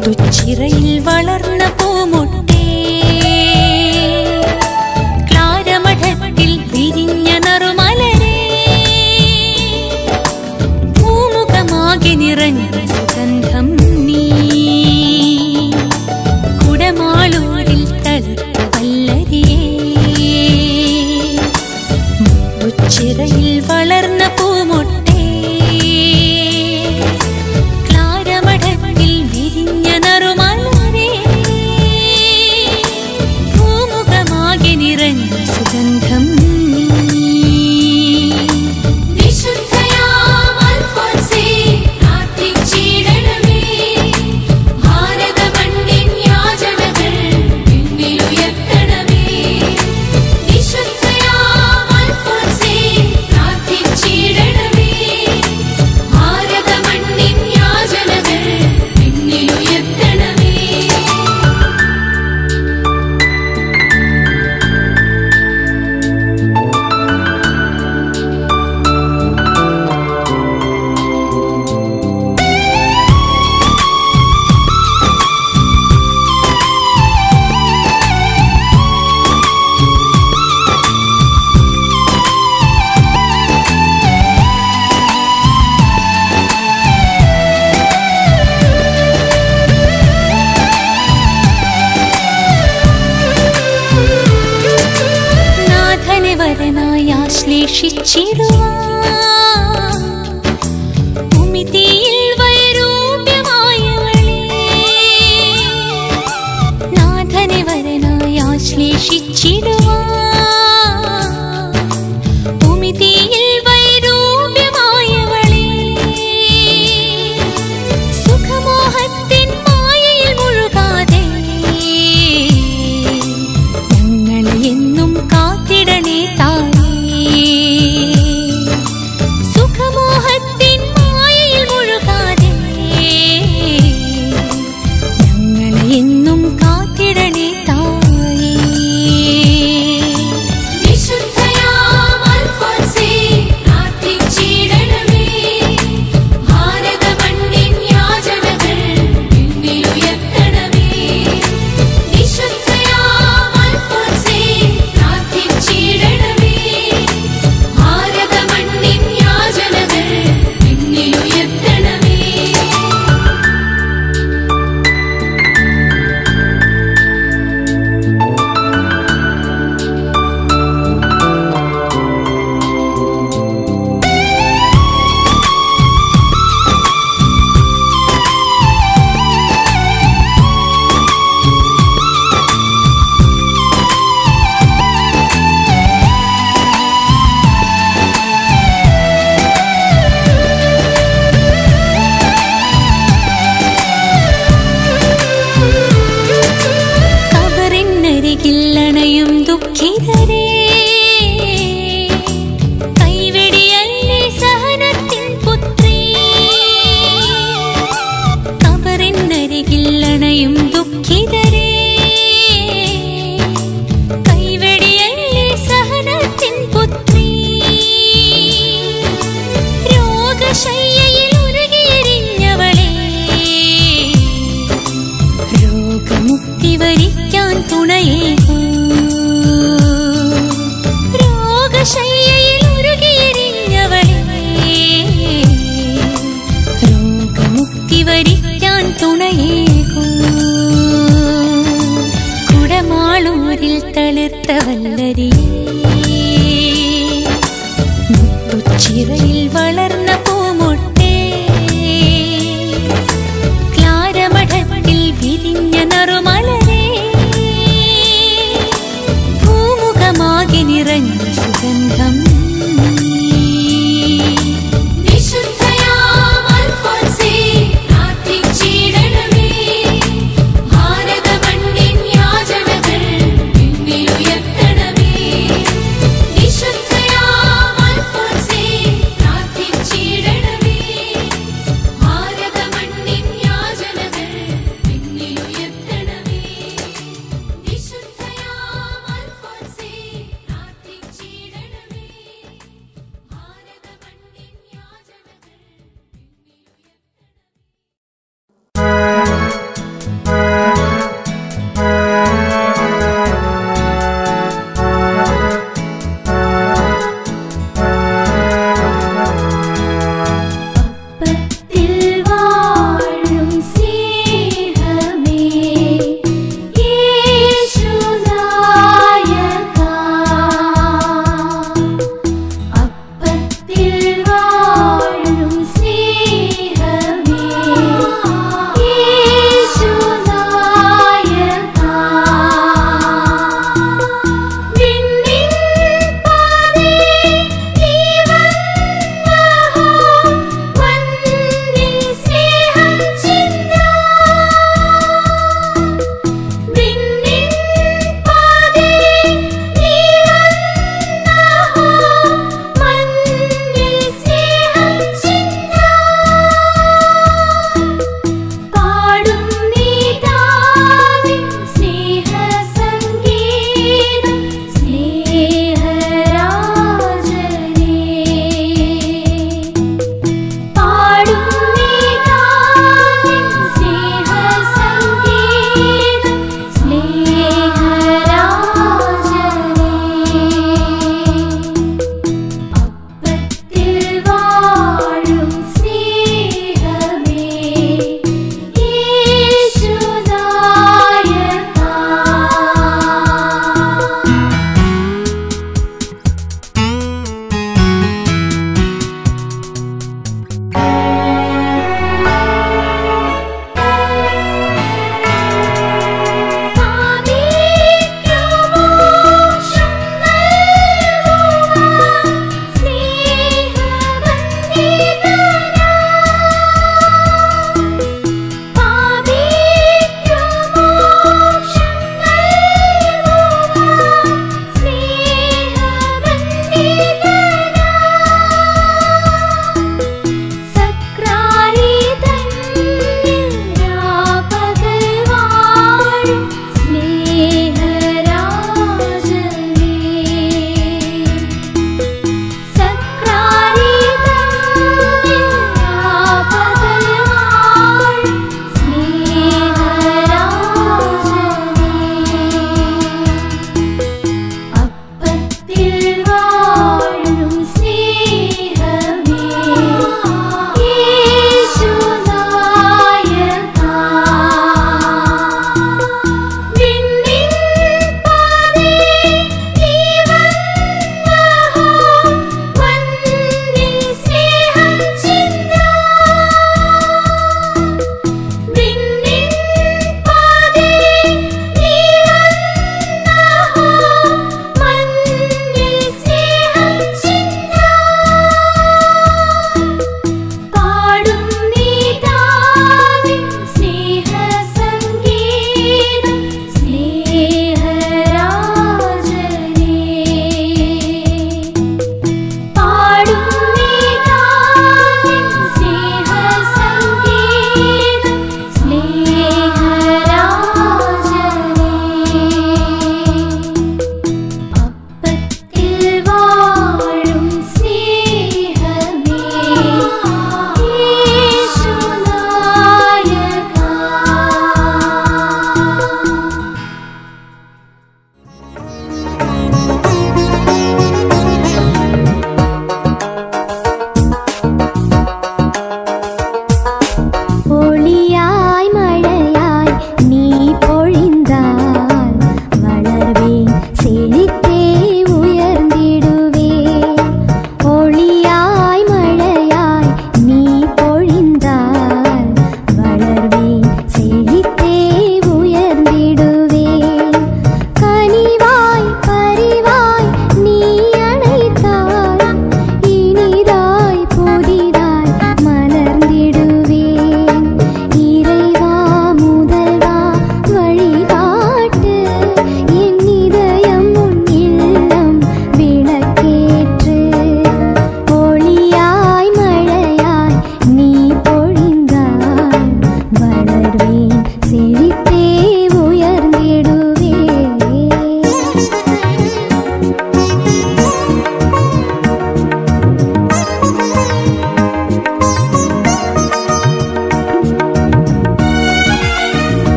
മുത്തുച്ചിറയിൽ വളർന്ന പൂമൊട്ടേ ക്ലാരമഠത്തിൽ വിരിഞ്ഞ നറുമലരേ പൂമുഖമാകെ നിറഞ്ഞ സുഗന്ധം നീ കുടമാളൂരിൽ തളിർത്ത വല്ലരിയേ മുത്തുച്ചിറയിൽ വളർന്ന പൂമൊട്ടേ ക്ലാരമഠത്തിൽ വിരിഞ്ഞ നറുമലരേ പൂമുഖമാകെ നിറഞ്ഞ സുഗന്ധം നീ വിശുദ്ധയാം അൽഫോൻസേ പ്രാർത്ഥിച്ചിടണമേ ഭാരതമണ്ണിൻ യാചനകൾ പിന്നിലുയർത്തണമേ വിശുദ്ധയാം അൽഫോൻസേ പ്രാർത്ഥിച്ചിടണമേ ഭാരതമണ്ണിൻ യാചനകൾ പിന്നിലുയർത്തണമേ നാഥനെ വരനായി ആശ്ലേഷിച്ചിടുവാൻ ഭൂമിതീയിൽ വൈരൂപ്യമായവളേ നാഥനെ വരനായി ആശ്ലേഷിച്ചിടുവാൻ ഭൂമിതീയിൽ വൈരൂപ്യമായവളേ സുഖമോഹത്തിൻ മായയിൽ മുഴുകാതെ ഞങ്ങളെ എന്നും കാത്തിടണേ താനേ സുഖമോഹത്തിൻ മായയിൽ മുഴുകാതെ ഞങ്ങളെ എന്നും കാത്തിടണേ തായേ വിശുദ്ധയാം അൽഫോൻസേ പ്രാർത്ഥിച്ചിടണമേ ഭാരതമണ്ണിൻ യാചനകൾ പിന്നിലുയർത്തണമേ വിശുദ്ധയാം അൽഫോൻസേ പ്രാർത്ഥിച്ചിടണമേ ഭാരതമണ്ണിൻ യാചനകൾ പിന്നിലുയർത്തണമേ കബറിനരികിൽ അണയും ദുഃഖിതരേ കൈവെടിയല്ലേ സഹനത്തിൻ പുത്രീ കബറിനരികിൽ അണയും ദുഃഖിതരേ കൈവെടിയല്ലേ സഹനത്തിൻ പുത്രീ രോഗശയ്യയിൽ ഉരുകിയെരിഞ്ഞവളേ രോഗമുക്തി വരിക്കാൻ തുണയേകൂ രോഗശയ്യയിൽ ഉരുകിയെരിഞ്ഞവളേ രോഗമുക്തി വരിക്കാൻ തുണയേകൂ കുടമാളൂരിൽ തളിർത്ത വല്ലരിയേ മുത്തുച്ചിറയിൽ വളർന്ന പൂമൊട്ടേ ക്ലാരമഠത്തിൽ വിരിഞ്ഞ നറുമലരേ ഭൂമുഖമാകെ നിറഞ്ഞ സുഗന്ധം വിശുദ്ധയാം അൽഫോൻസേ പ്രാർത്ഥിച്ചിടണമേ ഭാരതമണ്ണിൻ യാചനകൾ പിന്നിലുയർത്തണമേ വിശുദ്ധയാം അൽഫോൻസേ പ്രാർത്ഥിച്ചിടണമേ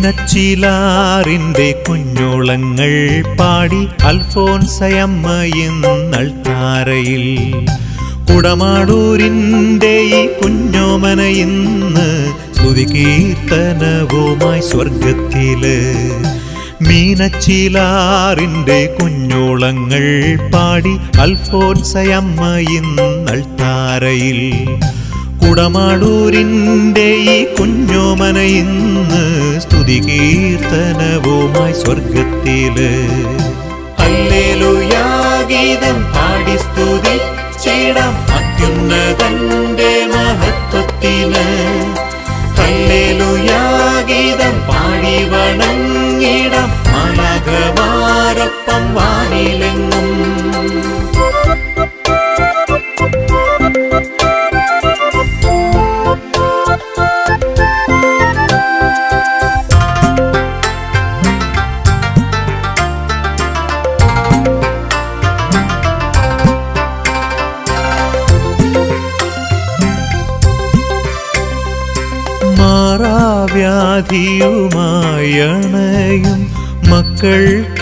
മീനച്ചിലാറിന്റെ കുഞ്ഞോളങ്ങൾ പാടി അൽഫോൻസയമ്മയെന്നൾ താരയിൽ കുടമാടൂരിന്റെ ഈ കുഞ്ഞോമന ഇന്ന് സ്തുതി കീർത്തനവുമായി സ്വർഗത്തില് മീനച്ചിലാറിന്റെ കുഞ്ഞോളങ്ങൾ പാടി അൽഫോൻസയമ്മയിന്നൾ താരയിൽ കുടമാടൂരിന്റെ ഈ കുഞ്ഞോമന ഇന്ന് സ്തുതി കീർത്തനവുമായി സ്വർഗത്തില് അല്ലേലുയാ ഗീതം പാടി സ്തുതി ചെയ്യണം അത്യുന്നതന്റെ മഹത്വത്തിന് ഹല്ലേലൂയാ ഗീതം പാടി വണങ്ങിടം മാലാകമാരൊപ്പം വാനിലെങ്ങും മാറാവ്യാധിയുമായണയും മക്കൾ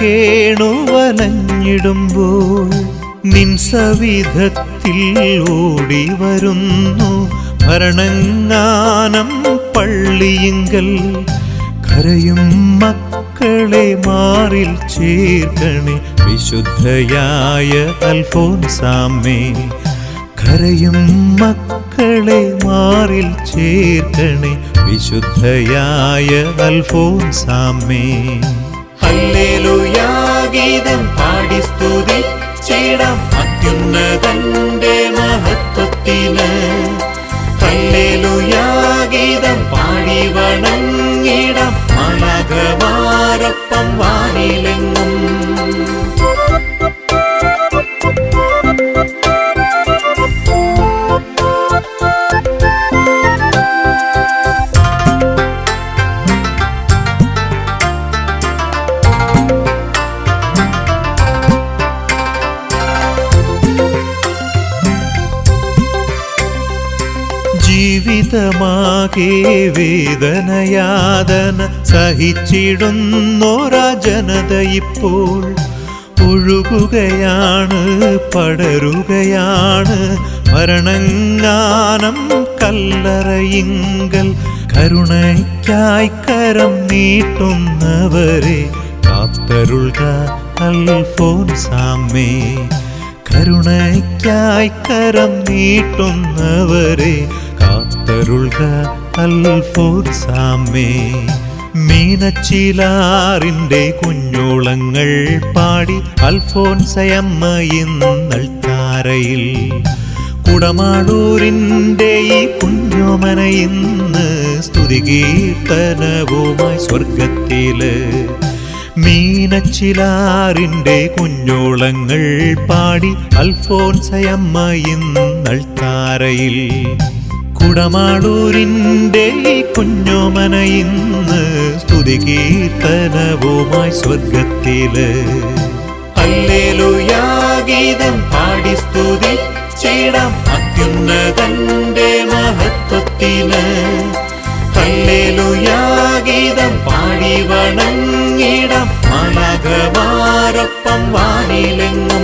കേണുവലഞ്ഞിടുമ്പോൾ നിൻ സവിധത്തിൽ ഓടി വരുന്നു ഭരണങ്ങാനം പള്ളിയിങ്കൽ കരയും മക്കളെ മാറിൽ ചേർക്കണേ വിശുദ്ധയായ അൽഫോൻസാമേ കരയും മക്കളെ മാറിൽ ചേർക്കണേ വിശുദ്ധയായ അൽഫോൻസാമേ ഹല്ലേലൂയാ ഗീതം പാടി സ്തുതി ചെയ്യണം അത്യുന്നതന്റെ മഹത്വത്തിന് ഹല്ലേലൂയാ ഗീതം പാടി വണങ്ങിടം മാലാകമാരൊപ്പം വാനിലെങ്ങും ജീവിതമാകെ വേദനയാതന സഹിച്ചിടുന്നോരാ ജനത ഇപ്പോൾ ഒഴുകുകയാണ് പടരുകയാണ് മരണങ്ങാനം കല്ലറയിങ്കൽ കരുണയ്ക്കായി കരം നീട്ടുന്നവരെ കാത്തരുൾക അൽഫോൻസാമേ കരുണയ്ക്കായി കരം നീട്ടുന്നവരെ കാത്തരുൾക അൽഫോൻസാമേ മീനച്ചിലാറിന്റെ കുഞ്ഞോളങ്ങൾ പാടി അൽഫോൻസയമ്മയിന്നൾ താരയിൽ കുടമാടൂരിന്റെ ഈ കുഞ്ഞോമന ഇന്ന് സ്തുതി കീർത്തനവുമായി സ്വർഗത്തില് മീനച്ചിലാറിന്റെ കുഞ്ഞോളങ്ങൾ പാടി അൽഫോൻസയമ്മയിന്നൾ താരയിൽ കുടമാടൂരിന്റെ ഈ കുഞ്ഞോമന ഇന്ന് സ്തുതി കീർത്തനവുമായി സ്വർഗത്തില് ഹല്ലേലൂയാ ഗീതം പാടി സ്തുതി ചെയ്യണം അത്യുന്നതന്റെ മഹത്വത്തിന് ഹല്ലേലൂയാ ഗീതം പാടി വണങ്ങിടം മാലാകമാരൊപ്പം വാനിലെങ്ങും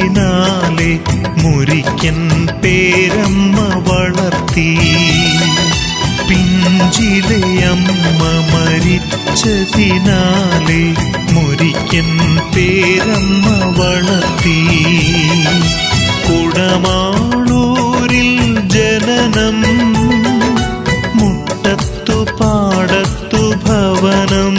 മരിച്ചതിനാലെ മുരിക്കൻ പേരമ്മ വളർത്തി പിഞ്ചിലെ അമ്മ മരിച്ചതിനാലെ മുരിക്കൻ പേരമ്മ വളർത്തി കുടമാളൂരിൽ ജനനം മുട്ടത്തു പാടത്തു ഭവനം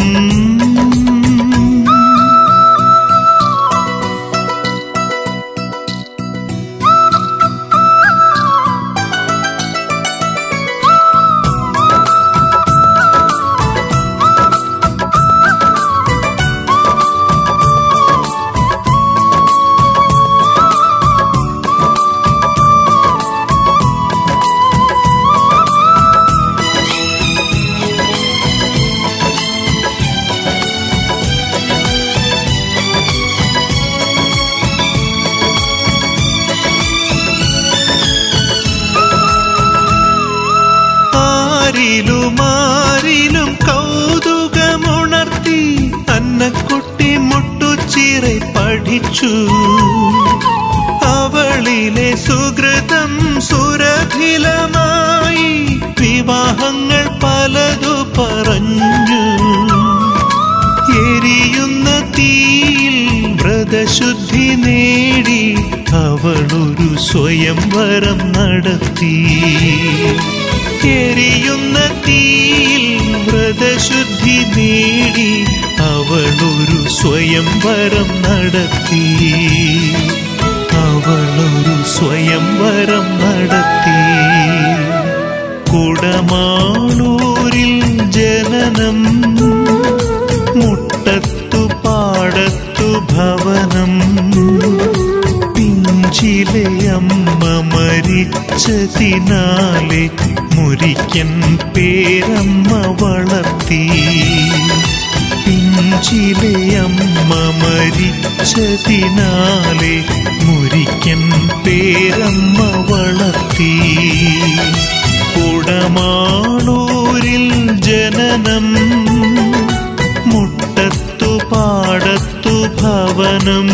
ആരിലുമാരിലും കൗതുകമുണർത്തി അന്നക്കുട്ടി മുട്ടുച്ചിറെ പഠിച്ചു അവളിലെ സുഹൃതം സുരഭിലമായി വിവാഹങ്ങൾ പലതു പറഞ്ഞു എരിയുന്ന തീയിൽ വ്രതശുദ്ധി നേടി അവളൊരു സ്വയംവരം നടത്തി എരിയുന്ന തീയിൽ വ്രതശുദ്ധി നേടി അവളൊരു സ്വയംവരം നടത്തി അവളൊരു സ്വയംവരം നടത്തി കുടമാളൂരിൽ ജനനം മുട്ടത്തു പാടത്തു ഭവനം പിഞ്ചിലെ അമ്മ മരിച്ചതിനാലെ മുരിക്കൻ പേരമ്മ വളർത്തി പിഞ്ചിലെ അമ്മ മരിച്ചതിനാലെ മുരിക്കൻ പേരമ്മ വളർത്തി കുടമാളൂരിൽ ജനനം മുട്ടത്തു പാടത്തു ഭവനം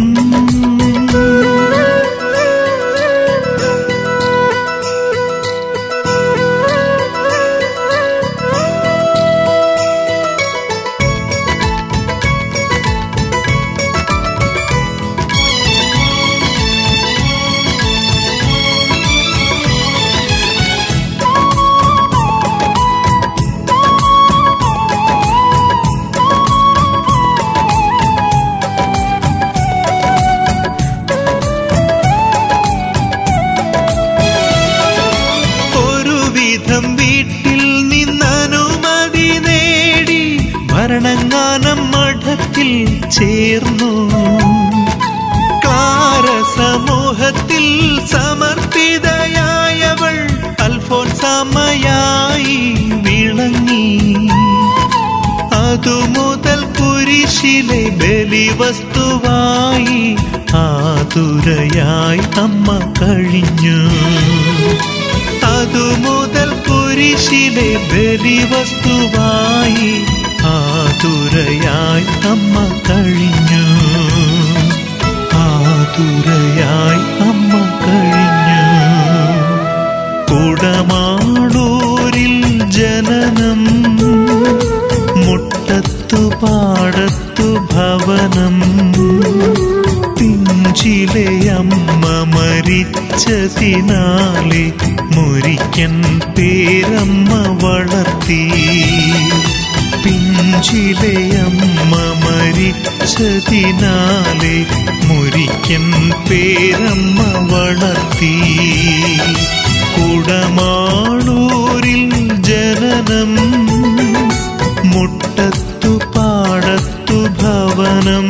ഒരുവിധം വീട്ടിൽ നിന്നനുമതി നേടി ഭരണങ്ങാനം മഠത്തിൽ ചേർന്നു ക്ലാര സമൂഹത്തിൽ സമർപ്പിതയായവൾ അൽഫോൻസാമയായി വിളങ്ങി അതു മുതൽ കുരിശിലെ ബലിവസ്തുവായി ആതുരയായി അമ്മ കഴിഞ്ഞു അതു മുതൽ കുരിശിലെ ബലിവസ്തുവായി ആതുരയായി അമ്മ കഴിഞ്ഞു ആതുരയായി അമ്മ കഴിഞ്ഞു കുടമാളൂരിൽ ജനനം മുട്ടത്തു പാടത്തു ഭവനം പിഞ്ചിലെ അമ്മ മരിച്ചതിനാലെ മുരിക്കൻ പേരമ്മ വളർത്തി പിഞ്ചിലെ അമ്മ മരിച്ചതിനാലെ മുരിക്കൻ പേരമ്മ വളർത്തി കുടമാളൂരിൽ ജനനം മുട്ടത്തു പാടത്തു ഭവനം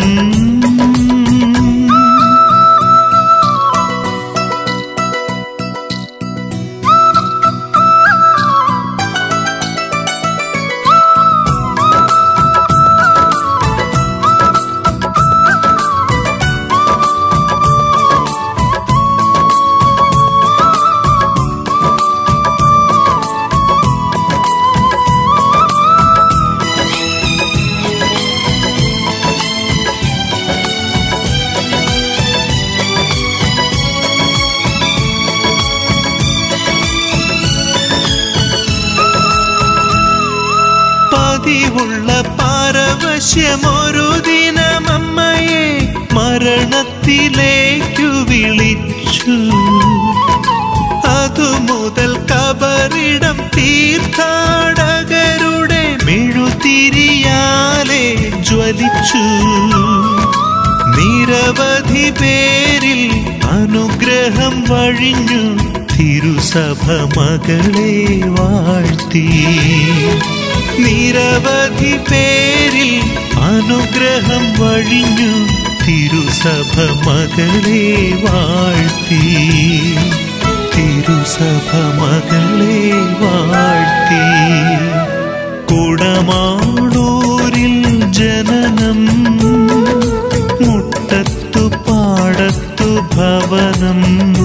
അറിവുള്ള പാരവശ്യമൊരു ദിനമമ്മയെ മരണത്തിലേക്കു വിളിച്ചു അതു മുതൽ കബറിടം തീർത്ഥാടകരുടെ മെഴുതിരിയാലെ ജ്വലിച്ചു നിരവധി പേരിൽ അനുഗ്രഹം വഴിഞ്ഞു തിരുസഭ മകളെ വാഴ്ത്തി നിരവധി പേരിൽ അനുഗ്രഹം വഴിഞ്ഞു തിരുസഭ മകളെ വാഴ്ത്തി തിരുസഭ മകളെ വാഴ്ത്തി കുടമാടൂരിൽ ജനനം മുട്ടത്തു പാടത്തു ഭവനം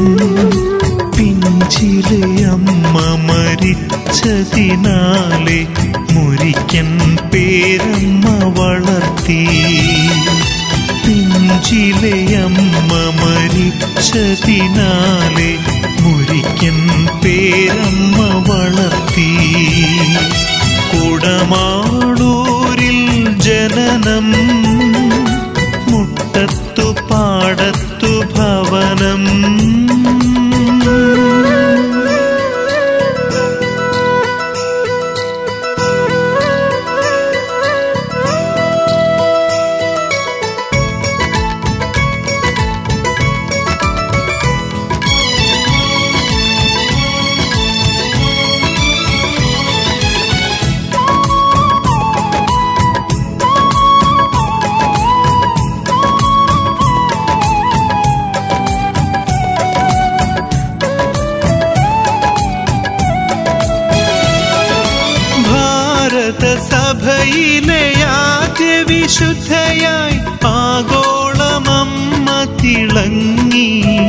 പിഞ്ചിലെ അമ്മ മരിച്ചതിനാലെ മുരിക്കൻ പേരമ്മ വളർത്തി പിഞ്ചിലെ അമ്മ മരിച്ചതിനാലെ മുരിക്കൻ പേരമ്മ വളർത്തി കുടമാടൂരിൽ ജനനം മുട്ടത്തു പാടത്തു ഭവനം ഭാരതസഭയിലെ ആദ്യ വിശുദ്ധയായി ആഗോളമമ്മ തിളങ്ങി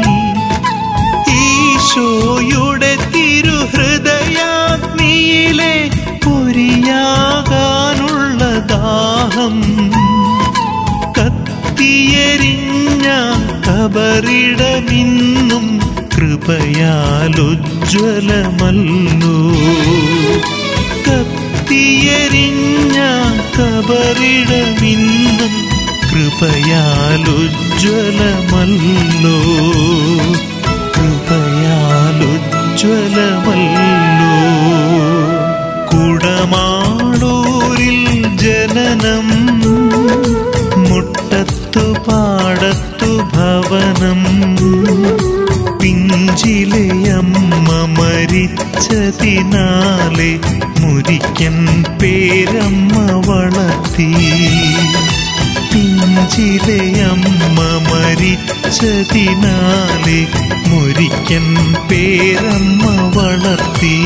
ഈശോയുടെ തിരുഹൃദയാഗ്നിയിലെ പൊരിയാകാനുള്ള ദാഹം കത്തിയെരിഞ്ഞ കബറിടമിന്നും കൃപയാലുജ്വലമല്ലോ കത്തിയെരിഞ്ഞ കബറിടമിന്നും കൃപയാലുജ്വലമല്ലോ കൃപയാലുജ്വലമല്ലോ കുടമാടൂരിൽ ജനനം മുട്ടത്തു പാടത്തു ഭവനം പിഞ്ചിലെ അമ്മ മരിച്ചതിനാലെ മുരിക്കൻ പേരമ്മ വളർത്തി പിഞ്ചിലെ അമ്മ മരിച്ചതിനാലെ മുരിക്കൻ പേരമ്മ വളർത്തി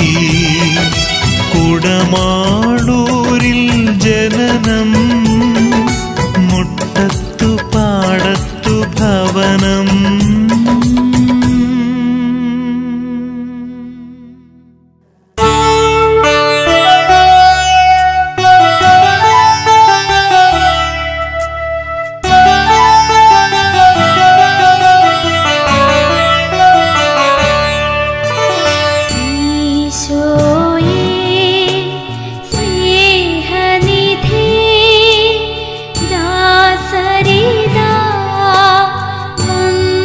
കുടമാടൂരിൽ ജനനം മുട്ടത്തു പാടത്തു ഭവനം ഈശോയേ സ്നേഹനിധി ദാസരിതാ വന്ദനം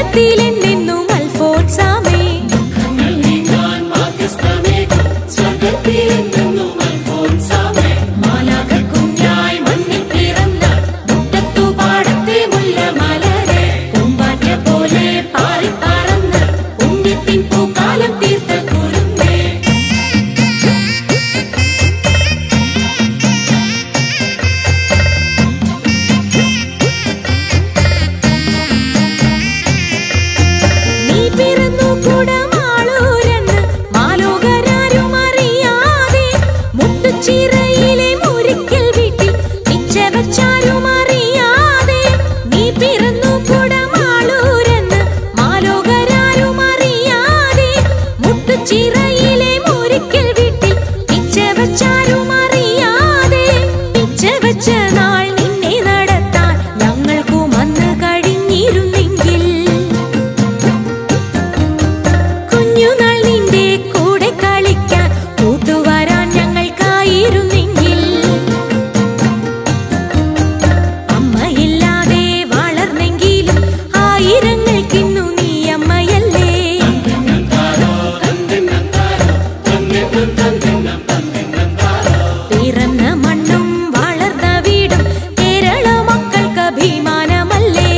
സ്വർഗത്തിലെന്നെന്നും അൽഫോൻസാമേ നീങ്ങാൻ മാധ്യസ്ഥമേകും സ്വർഗത്തിലെന്നെന്നും അൽഫോൻസാമേ. മാലാഖക്കുഞ്ഞായി മണ്ണിൽ പിറന്ന മുട്ടത്തു പാടത്തെ മുല്ലമലരെ പൂമ്പാറ്റ പോലെ പാറിപ്പറന്ന് പുണ്യത്തിൻ പൂക്കാലം തീർത്ത കുരുന്നേ നീ പിറന്നു കുടമാളൂരെന്ന് മാലോകരാരും അറിയാതെ മുട്ടുച്ചിറയിലെ മുരിക്കൽ വീട്ടിൽ പിച്ച വച്ചാരും അറിയാതെ നീ പിറന്നു കുടമാളൂരെന്ന് മാലോകരാരും അറിയാതെ മുട്ടുച്ചിറയിലെ മുരിക്കൽ വീട്ടിൽ പിച്ച വച്ചാരും അറിയാതെ പിച്ച വച്ച നാൾ നിന്നെ നടത്താൻ ഞങ്ങൾക്കും അന്ന് കഴിഞ്ഞിരുന്നെങ്കിൽ കുഞ്ഞുനാൾ നിന്റെ കൂടെ കളിക്കാൻ കൂട്ടുവരാൻ ഞങ്ങൾക്കായിരുന്നെങ്കിൽ അമ്മയില്ലാതെ വളർന്നെങ്കിലും ആയിരങ്ങൾക്കിന്നു നീ അമ്മയല്ലേ പിറന്ന മണ്ണും വളർന്ന വീടും കേരള മക്കൾക്ക് അഭിമാനമല്ലേ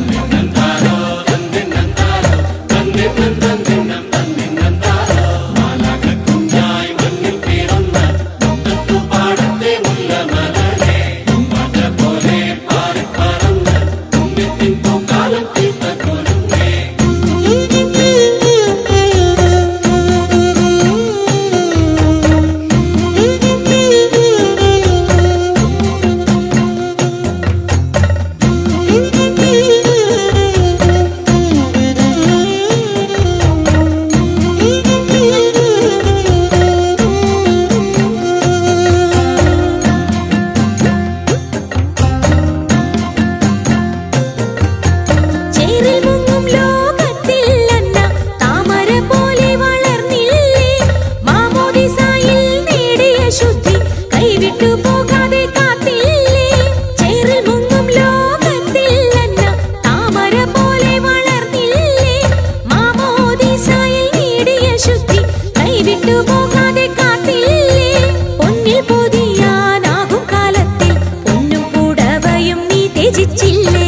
ചേരിൽ മുങ്ങും ലോകത്തിൽ അന്ന താമര പോലെ വളർന്നില്ലേ മാമോദിസായിൽ നേടിയ ശുദ്ധി കൈവിട്ടു പോകാതെ കാത്തില്ലേ ചേരിൽ മുങ്ങും ലോകത്തിൽ അന്ന താമര പോലെ വളർന്നില്ലേ മാമോദിസായിൽ നേടിയ ശുദ്ധി കൈവിട്ടു പോകാതെ കാത്തില്ലേ പൊന്നിൽ പൊതിയാനാകും കാലത്തിൽ പൊന്നും പുടവയും നീ ത്യജിച്ചില്ലേ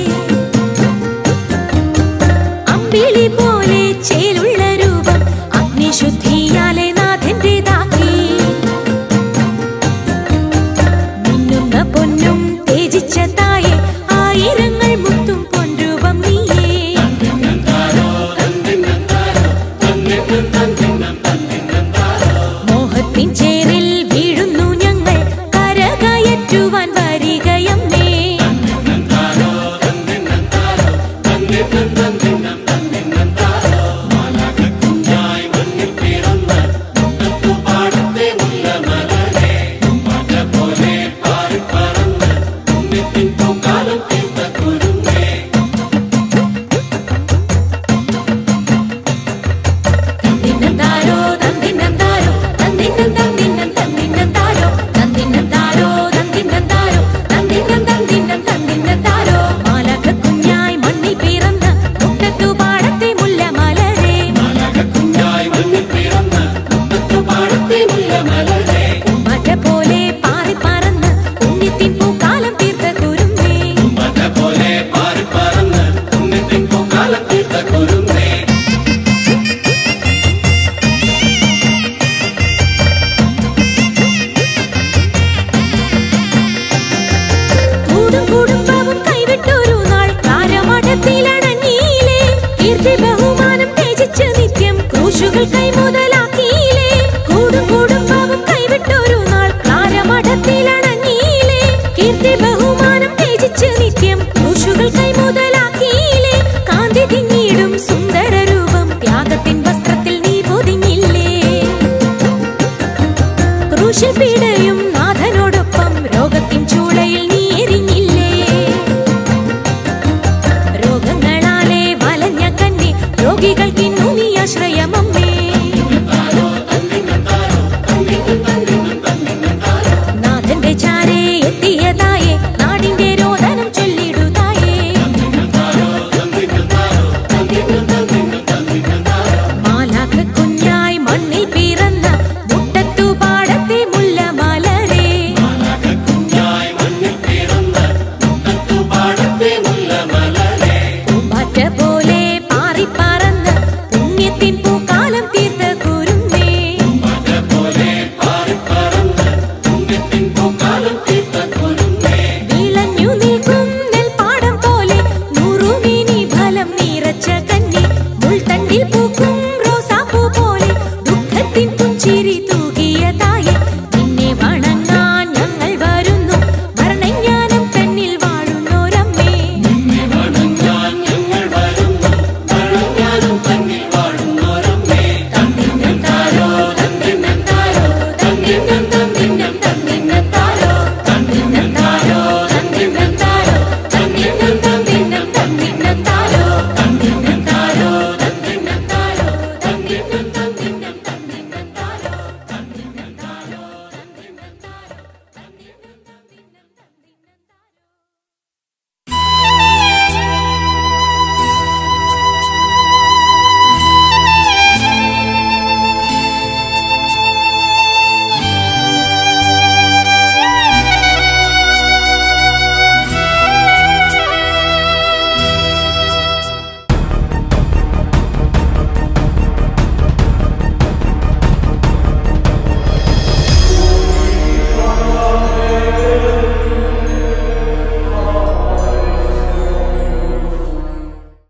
അമ്പിളി പോലെ ചേലുള്ള രൂപം അഗ്നിശുദ്ധിയാലെ നാഥന്റേതാക്കി മിന്നുന്ന പൊന്നും തേജിച്ച തായെ ആയിരങ്ങൾ മുത്തും പൊൻരൂപം നീയേ മോഹത്തിൻ ചേരിൽ വീഴുന്നു ഞങ്ങൾ കരകയറ്റുവാൻ വരികയമ്മേ തന്നിന്നന്താരോ തന്നിന്നന്താരോ തന്നിന്നം തന്നിന്നം തന്നിന്നന്താരോ തന്നിന്നന്താരോ തന്നിന്നന്താരോ തന്നിന്നം തന്നിന്നം തന്നിന്നന്താരോ മാലാഖക്കുഞ്ഞായി മണ്ണിൽ പിറന്ന മുട്ടത്തു പാടത്തെ മുല്ലമലരെ പൂമ്പാറ്റ പോലെ പാറി പറന്ന് പുണ്യത്തിൻ പൂക്കാലം തീർത്ത കുരുന്നേ കൂടും കുടുംബവും കൈവിട്ടൊരു നാൾ കാരമഠത്തിലടഞ്ഞീലേ കീർത്തി ബഹുമാനം ത്യജിച്ച് നിത്യം ക്രൂശുകൾ കൈമുതല